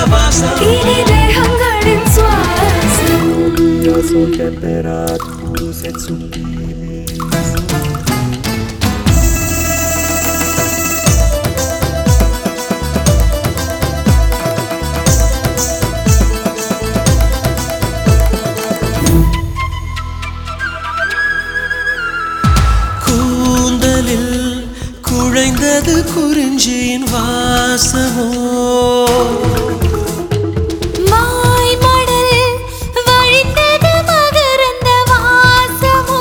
வாசம் இனி தேகங்களின் சுவாசம் Io sono temperato senza un கூந்தலில் குழைந்தது குறிஞ்சியின் வாசமோ மாய்மடல் வழிந்தது மகரந்த வாசமோ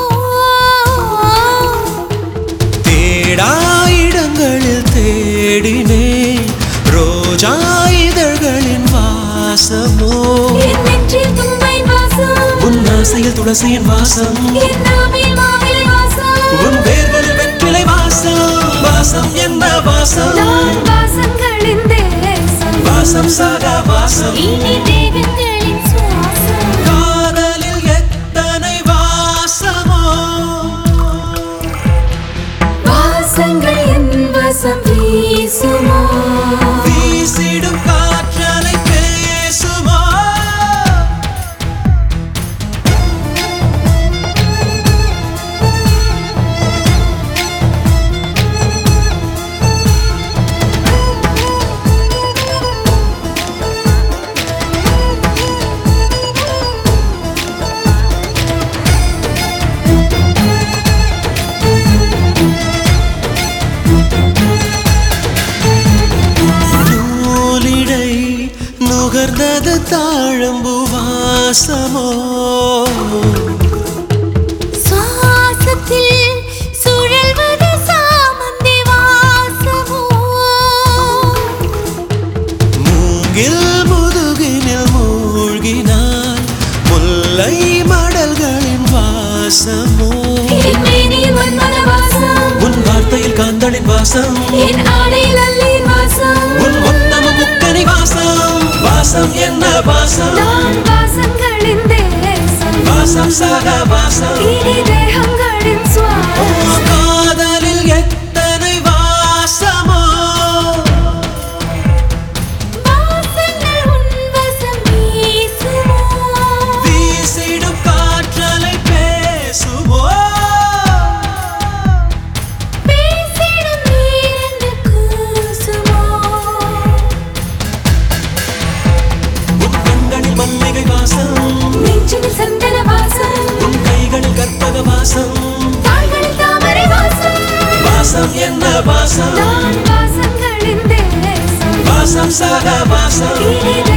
தேடா இடங்களில் தேடினே ரோஜா இதழ்களின் வாசமோ என் நெற்றில் தும்பை வாசம் உன் ஆசையில் துளசியின் வாசம் என் நாவில் மாவிலை வாசம் உன் வேர்களில் வெற்றிலை வாசம் வாசம் என்ன வாசம் நான் வாசங்களின் தேசம் வாசம் சாகா வாசம் இனி தேகங்களின் சுவாசம் காதலில் எத்தனை வாசமோ வாசங்கள் என் வசம் வீசுமோ வீசிடும் காற்றலை பேசுமோ நூலிடை நுகர்ந்தது தாழம்பு வாசமோ சுவாசத்தில் சுழல்வது சாமந்தி வாசமோ மூங்கில் முதுகினில் மூழ்கினாய் முல்லை மடல்களின் வாசமோ என் மேனியில் மன்மத வாசம் உன் வார்த்தையில் காந்தளின் வாசம் என் ஆடையில் அல்லீர் வாசம் உன் மொத்தம முக்கனி வாசம் வாசம் என்ன வாசம் நான் வாசங்களின் தேசம் வாசம் சாகா வாசம் இனி தேகங்களின் சுவாசம் காதலில் எத்தனை வாசமோ வாசங்கள் உன் வசம் வீசுமோ வீசிடும் காற்றலை பேசுவோ பேசிடும் நீரென்று கூசுமோ உன் கண்களில் மல்லிகை வாசம் நெஞ்சில் சந்தன வாசம் உன் கைகளில் கற்பக வாசம் தாள்களில் தாமரை வாசம் வாசம் என்ன வாசம் நான் வாசங்களின் தேசம் வாசம் சாகா வாசம் இனி